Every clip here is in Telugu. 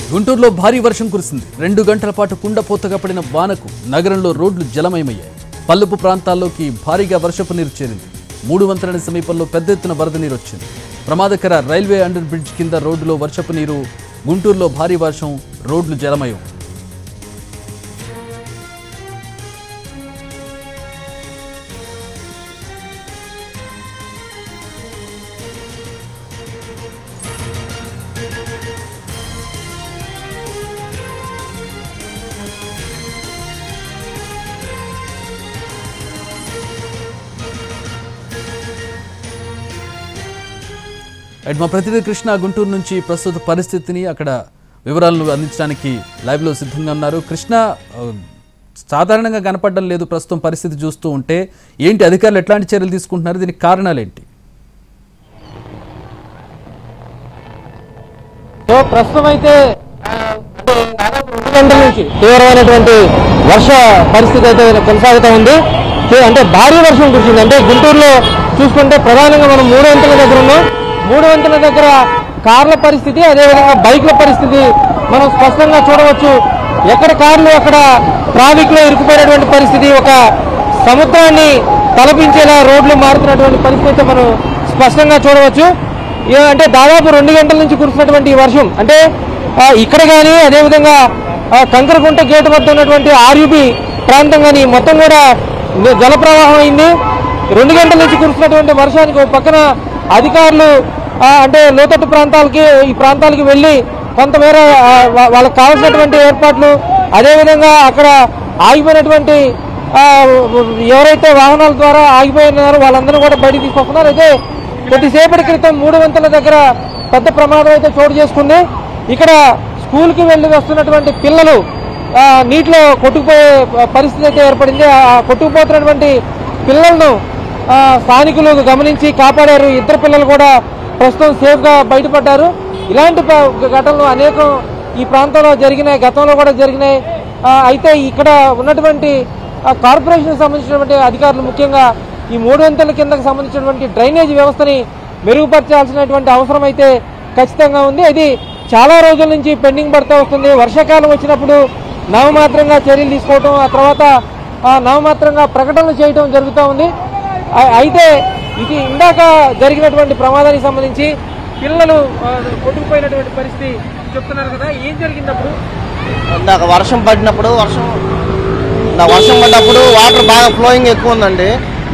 గుంటూరులో భారీ వర్షం కురిసింది రెండు గంటల పాటు కుండపోతగా పడిన వానకు నగరంలో రోడ్లు జలమయమయ్యాయి పల్లుపు ప్రాంతాల్లోకి భారీగా వర్షపు నీరు చేరింది మూడు వంతెన సమీపంలో పెద్ద ఎత్తున వరద నీరు వచ్చింది ప్రమాదకర రైల్వే అండర్ బ్రిడ్జ్ కింద రోడ్డులో వర్షపు నీరు గుంటూరులో భారీ వర్షం రోడ్లు జలమయం రైట్ మా ప్రతినిధి కృష్ణ గుంటూరు నుంచి ప్రస్తుత పరిస్థితిని అక్కడ వివరాలను అందించడానికి లైవ్లో సిద్ధంగా ఉన్నారు కృష్ణ ఆ, సాధారణంగా కనపడడం లేదు ప్రస్తుతం పరిస్థితి చూస్తూ ఉంటే ఏంటి అధికారులు ఎట్లాంటి చర్యలు తీసుకుంటున్నారు దీనికి కారణాలు ఏంటి సో ప్రస్తుతం అయితే ఆ, అంటే దాదాపు రెండు గంటల నుంచి తీవ్రమైనటువంటి వర్ష పరిస్థితి అయితే కొనసాగుతూ ఉంది సో అంటే భారీ వర్షం కురిసింది అంటే గుంటూరులో చూసుకుంటే ప్రధానంగా మనం మూడు వంతుల దగ్గర ఉన్నాం మూడు వంతుల దగ్గర కార్ల పరిస్థితి అదేవిధంగా బైక్ల పరిస్థితి మనం స్పష్టంగా చూడవచ్చు ఎక్కడ కార్లు అక్కడ ట్రాఫిక్ లో ఇరుకుపోయినటువంటి పరిస్థితి ఒక సముద్రాన్ని తలపించేలా రోడ్లు మారుతున్నటువంటి పరిస్థితి అయితే మనం స్పష్టంగా చూడవచ్చు ఏ- అంటే దాదాపు రెండు గంటల నుంచి కురిసినటువంటి ఈ వర్షం అంటే ఆ, ఇక్కడ కానీ అదేవిధంగా ఆ, కంకరకుంట గేట్ వద్ద ఉన్నటువంటి ఆర్యుబి ప్రాంతం కానీ మొత్తం కూడా ని- జల ప్రవాహం అయింది రెండు గంటల నుంచి కురిసినటువంటి వర్షానికి ఒక పక్కన అధికారులు ఆ, అంటే లోతట్టు ప్రాంతాలకి ఈ ప్రాంతాలకి వెళ్ళి కొంతమేర ఆ, వా- వాళ్ళకి కావాల్సినటువంటి ఏర్పాట్లు అదేవిధంగా అక్కడ ఆగిపోయినటువంటి ఆ, ఎవరైతే వాహనాల ద్వారా ఆగిపోయినారో వాళ్ళందరూ కూడా బయటికి తీసుకొస్తున్నారు అయితే కొద్దిసేపటి క్రితం మూడు వంతుల దగ్గర పెద్ద ప్రమాదం అయితే చోటు చేసుకుంది ఇక్కడ స్కూల్కి వెళ్ళి వస్తున్నటువంటి పిల్లలు ఆ, నీటిలో కొట్టుకుపోయే పరిస్థితి అయితే ఏర్పడింది ఆ కొట్టుకుపోతున్నటువంటి పిల్లలను ఆ, స్థానికులు గమనించి కాపాడారు ఇద్దరు పిల్లలు కూడా ప్రస్తుతం సేఫ్ గా బయటపడ్డారు ఇలాంటి ప- ఘటనలు అనేకం ఈ ప్రాంతంలో జరిగినాయి గతంలో కూడా జరిగినాయి ఆ, అయితే ఇక్కడ ఉన్నటువంటి ఆ, కార్పొరేషన్ సంబంధించినటువంటి అధికారులు ముఖ్యంగా ఈ మూడు వంతుల కిందకు సంబంధించినటువంటి డ్రైనేజ్ వ్యవస్థని మెరుగుపరచాల్సినటువంటి అవసరం అయితే ఖచ్చితంగా ఉంది ఇది చాలా రోజుల నుంచి పెండింగ్ పడుతూ వస్తుంది వర్షాకాలం వచ్చినప్పుడు నామమాత్రంగా చర్యలు తీసుకోవటం ఆ తర్వాత ఆ, నామమాత్రంగా ప్రకటనలు చేయటం జరుగుతూ ఉంది అ- అయితే ఇది ఇందాక జరిగినటువంటి ప్రమాదానికి సంబంధించి పిల్లలు ఆ, కొట్టుకుపోయినటువంటి పరిస్థితి చెప్తున్నారు కదా ఏం జరిగినప్పుడు ఇందాక వర్షం పడినప్పుడు వర్షం ఇందాక వర్షం పడినప్పుడు వాటర్ బాగా ఫ్లోయింగ్ ఎక్కువ ఉందండి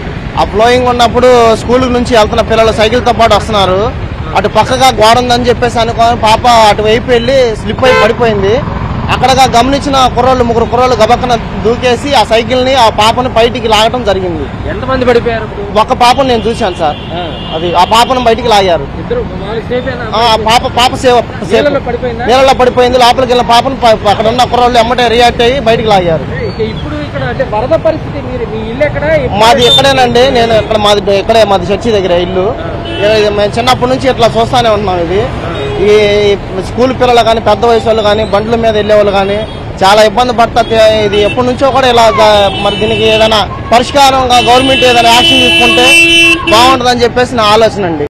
ఆ ఫ్లోయింగ్ ఉన్నప్పుడు స్కూల్ నుంచి వెళ్తున్న పిల్లలు సైకిల్తో పాటు వస్తున్నారు అటు పక్కగా గోడ ఉందని చెప్పేసి అనుకోని పాప అటు వైపు వెళ్ళి స్లిప్ అయి పడిపోయింది అక్కడగా గమనించిన కుర్రోళ్ళు ముగ్గురు కుర్రోళ్ళు గబక్కన దూకేసి ఆ సైకిల్ని ఆ పాపని బయటికి లాగటం జరిగింది ఎంతమంది పడిపోయారు ఇప్పుడు ఒక పాపను నేను చూశాను సార్ అది ఆ పాపను బయటికి లాగారు ఇద్దరు మామూలు సేఫ్ ఆ పాప పాప సేవ సేవ నీళ్ళలో పడిపోయిందా నీళ్ళలో పడిపోయింది లోపలికి వెళ్ళిన పాపను ప- అక్కడ ఉన్న కుర్రోళ్ళు ఎమ్మటే రియాక్ట్ అయ్యి బయటికి లాగారు ఇక ఇప్పుడు ఇక్కడ అంటే వరద పరిస్థితి మీరు మీ ఇల్లు ఎక్కడ మాది ఇక్కడేనండి నేను ఇక్కడ మాది ఇక్కడే మాది చర్చి దగ్గర ఇల్లు ఇది మేము చిన్నప్పటి నుంచి ఇట్లా చూస్తానే ఉంటున్నాం ఇది ఈ స్కూల్ పిల్లలు కానీ పెద్ద వయసు వాళ్ళు కానీ బండ్ల మీద వెళ్ళే వాళ్ళు కానీ చాలా ఇబ్బంది పడతా ఇది ఎప్పటి నుంచో కూడా ఇలా గా- మరి దీనికి ఏదైనా పరిష్కారంగా గవర్నమెంట్ ఏదైనా యాక్షన్ తీసుకుంటే బాగుంటుందని చెప్పేసి నా ఆలోచన అండి